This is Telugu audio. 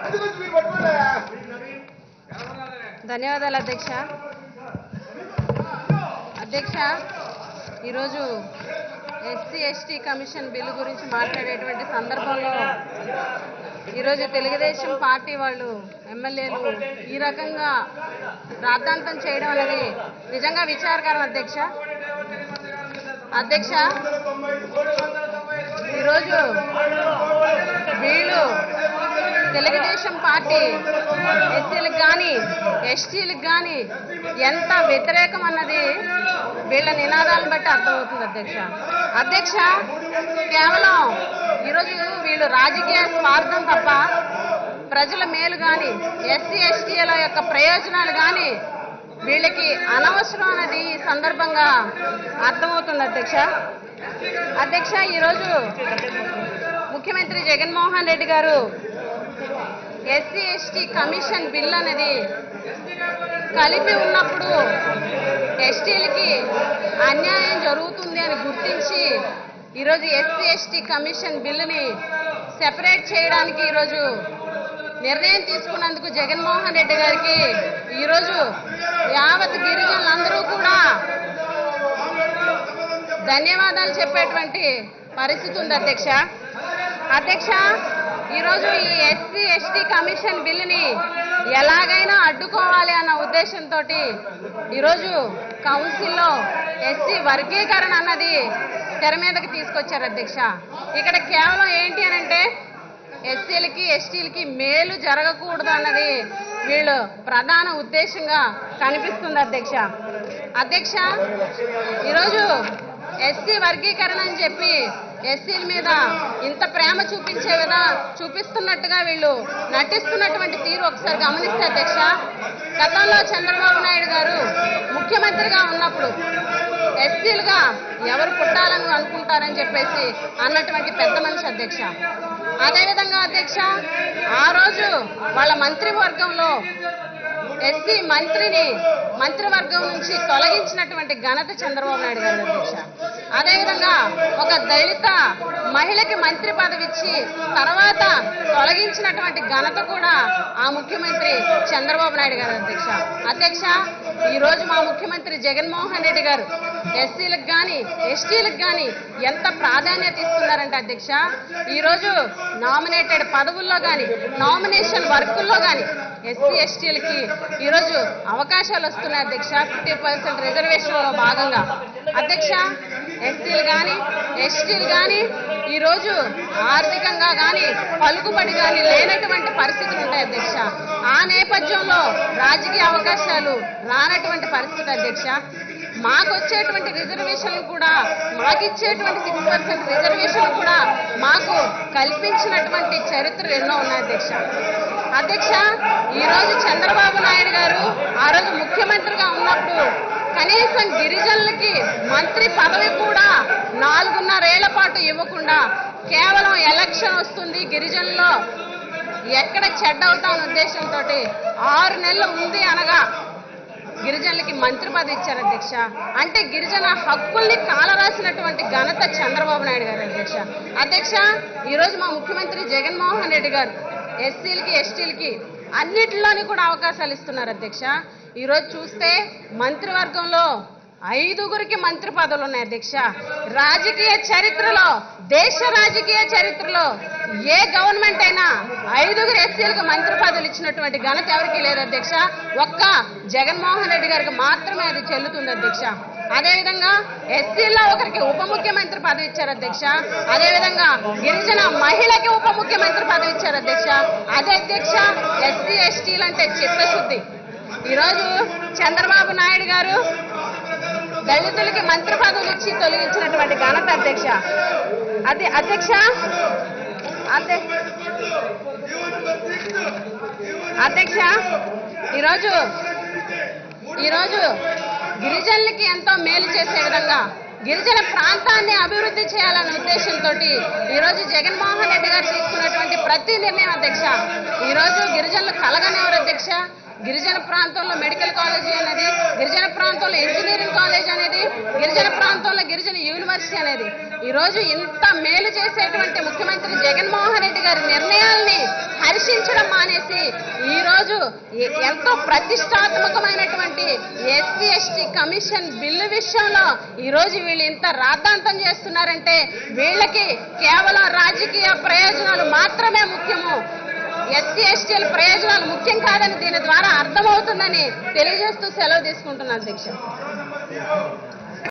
ధన్యవాదాలు అధ్యక్ష అధ్యక్ష ఈరోజు ఎస్సీ ఎస్టీ కమిషన్ బిల్లు గురించి మాట్లాడేటువంటి సందర్భంలో ఈరోజు తెలుగుదేశం పార్టీ వాళ్ళు ఎమ్మెల్యేలు ఈ రకంగా రాద్ధాంతం చేయడం అనేది నిజంగా విచారకరం అధ్యక్ష అధ్యక్ష ఈరోజు వీళ్ళు తెలుగుదేశం పార్టీ ఎస్సీలకు కానీ ఎస్టీలకు కానీ ఎంత వ్యతిరేకం అన్నది వీళ్ళ నినాదాలను బట్టి అర్థమవుతుంది అధ్యక్ష అధ్యక్ష కేవలం ఈరోజు వీళ్ళు రాజకీయ స్వార్థం తప్ప ప్రజల మేలు కానీ ఎస్సీ ఎస్టీల యొక్క ప్రయోజనాలు కానీ వీళ్ళకి అనవసరం అనేది ఈ సందర్భంగా అర్థమవుతుంది అధ్యక్ష అధ్యక్ష ఈరోజు ముఖ్యమంత్రి జగన్మోహన్ రెడ్డి గారు ఎస్సీ ఎస్టీ కమిషన్ బిల్ అనేది కలిపి ఉన్నప్పుడు ఎస్టీలకి అన్యాయం జరుగుతుంది అని గుర్తించి ఈరోజు ఎస్సీ ఎస్టీ కమిషన్ బిల్లుని సెపరేట్ చేయడానికి ఈరోజు నిర్ణయం తీసుకున్నందుకు జగన్మోహన్ రెడ్డి గారికి ఈరోజు యావత్ గిరిజనులందరూ కూడా ధన్యవాదాలు చెప్పేటువంటి పరిస్థితి ఉంది అధ్యక్ష అధ్యక్ష ఈరోజు ఈ ఎస్సీ ఎస్టీ కమిషన్ బిల్లుని ఎలాగైనా అడ్డుకోవాలి అన్న ఉద్దేశంతో ఈరోజు కౌన్సిల్లో ఎస్సీ వర్గీకరణ అన్నది తెర మీదకి తీసుకొచ్చారు అధ్యక్ష ఇక్కడ కేవలం ఏంటి అని అంటే ఎస్సీలకి ఎస్టీలకి మేలు జరగకూడదు అన్నది వీళ్ళు ప్రధాన ఉద్దేశంగా కనిపిస్తుంది అధ్యక్ష అధ్యక్ష ఈరోజు ఎస్సీ వర్గీకరణ అని చెప్పి ఎస్సీల మీద ఇంత ప్రేమ చూపించే విధా చూపిస్తున్నట్టుగా వీళ్ళు నటిస్తున్నటువంటి తీరు ఒకసారి గమనిస్తే అధ్యక్ష గతంలో చంద్రబాబు నాయుడు గారు ముఖ్యమంత్రిగా ఉన్నప్పుడు ఎస్సీలుగా ఎవరు పుట్టాలని అనుకుంటారని చెప్పేసి అన్నటువంటి పెద్ద మనిషి అధ్యక్ష అదేవిధంగా అధ్యక్ష ఆ రోజు వాళ్ళ మంత్రివర్గంలో ఎస్సీ మంత్రిని మంత్రివర్గం నుంచి తొలగించినటువంటి ఘనత చంద్రబాబు నాయుడు గారి అధ్యక్ష అదేవిధంగా ఒక దళిత మహిళకి మంత్రి పదవి ఇచ్చి తర్వాత తొలగించినటువంటి ఘనత కూడా ఆ ముఖ్యమంత్రి చంద్రబాబు నాయుడు గారు అధ్యక్ష అధ్యక్ష ఈ రోజు మా ముఖ్యమంత్రి జగన్మోహన్ రెడ్డి గారు ఎస్సీలకు కానీ ఎస్టీలకు కానీ ఎంత ప్రాధాన్యత ఇస్తున్నారంటే అధ్యక్ష ఈ రోజు నామినేటెడ్ పదవుల్లో కానీ నామినేషన్ వర్కుల్లో కానీ ఎస్సీ ఎస్టీలకి ఈరోజు అవకాశాలు వస్తున్నాయి అధ్యక్ష ఫిఫ్టీ పర్సెంట్ రిజర్వేషన్లో భాగంగా అధ్యక్ష ఎస్సీలు కానీ ఎస్టీలు కానీ ఈరోజు ఆర్థికంగా కానీ పలుకుబడి కానీ లేనటువంటి పరిస్థితులు ఉంటాయి అధ్యక్ష ఆ నేపథ్యంలో రాజకీయ అవకాశాలు రానటువంటి పరిస్థితి అధ్యక్ష మాకు వచ్చేటువంటి రిజర్వేషన్లు కూడా మాకు ఇచ్చేటువంటి సిక్స్ పర్సెంట్ రిజర్వేషన్లు కూడా మాకు కల్పించినటువంటి చరిత్రలు ఎన్నో ఉన్నాయి అధ్యక్ష అధ్యక్ష ఈ రోజు చంద్రబాబు నాయుడు గారు ఆ రోజు ముఖ్యమంత్రిగా ఉన్నప్పుడు కనీసం గిరిజనులకి మంత్రి పదవి కూడా నాలుగున్నరేళ్ల పాటు ఇవ్వకుండా కేవలం ఎలక్షన్ వస్తుంది గిరిజనుల్లో ఎక్కడ చెడ్డ అవుతామన్న ఉద్దేశంతో ఆరు నెలలు ఉంది అనగా గిరిజనులకి మంత్రి పదవి ఇచ్చారు అధ్యక్ష అంటే గిరిజన హక్కుల్ని కాలరాసినటువంటి ఘనత చంద్రబాబు నాయుడు గారు అధ్యక్ష అధ్యక్ష ఈరోజు మా ముఖ్యమంత్రి జగన్మోహన్ రెడ్డి గారు ఎస్సీలకి ఎస్టీలకి అన్నిటిలోని కూడా అవకాశాలు ఇస్తున్నారు అధ్యక్ష ఈరోజు చూస్తే మంత్రివర్గంలో ఐదుగురికి మంత్రి పదవులు ఉన్నాయి అధ్యక్ష రాజకీయ చరిత్రలో దేశ రాజకీయ చరిత్రలో ఏ గవర్నమెంట్ అయినా ఐదుగురు ఎస్సీలకు మంత్రి పదవులు ఇచ్చినటువంటి ఘనత ఎవరికీ లేదు అధ్యక్ష ఒక్క జగన్మోహన్ రెడ్డి గారికి మాత్రమే అది చెల్లుతుంది అధ్యక్ష అదేవిధంగా ఎస్సీల్లో ఒకరికి ఉప ముఖ్యమంత్రి పదవి ఇచ్చారు అధ్యక్ష అదేవిధంగా గిరిజన మహిళకి ఉప ముఖ్యమంత్రి పదవి ఇచ్చారు అధ్యక్ష అదే అధ్యక్ష ఎస్సీ ఎస్టీలు అంటే చిత్తశుద్ధి ఈరోజు చంద్రబాబు నాయుడు గారు దళితులకి మంత్రి పదవులు ఇచ్చి తొలగించినటువంటి ఘనత అధ్యక్ష అదే అధ్యక్ష అదే అధ్యక్ష ఈరోజు ఈరోజు గిరిజనులకి ఎంతో మేలు చేసే విధంగా గిరిజన ప్రాంతాన్ని అభివృద్ధి చేయాలనే ఉద్దేశంతో ఈరోజు జగన్మోహన్ రెడ్డి గారు తీసుకున్నటువంటి ప్రతి నిర్ణయం అధ్యక్ష ఈరోజు గిరిజనులు కలగనివ్వరు అధ్యక్ష గిరిజన ప్రాంతంలో మెడికల్ కాలేజీ అనేది గిరిజన ప్రాంతంలో ఇంజనీరింగ్ కాలేజ్ అనేది గిరిజన ప్రాంతంలో గిరిజన యూనివర్సిటీ అనేది ఈ రోజు ఇంత మేలు చేసేటువంటి ముఖ్యమంత్రి జగన్మోహన్ రెడ్డి గారి నిర్ణయాల్ని హర్షించడం మానేసి ఈ రోజు ఎ- ఎంతో ప్రతిష్టాత్మకమైనటువంటి ఎస్సీ ఎస్టీ కమిషన్ బిల్లు విషయంలో ఈ రోజు వీళ్ళు ఇంత రాద్ధాంతం చేస్తున్నారంటే వీళ్ళకి కేవలం రాజకీయ ప్రయోజనాలు మాత్రమే ముఖ్యము ఎస్సీ ఎస్టీల ప్రయోజనాలు ముఖ్యం కాదని దీని ద్వారా అర్థమవుతుందని తెలియజేస్తూ సెలవు తీసుకుంటున్నాను అధ్యక్ష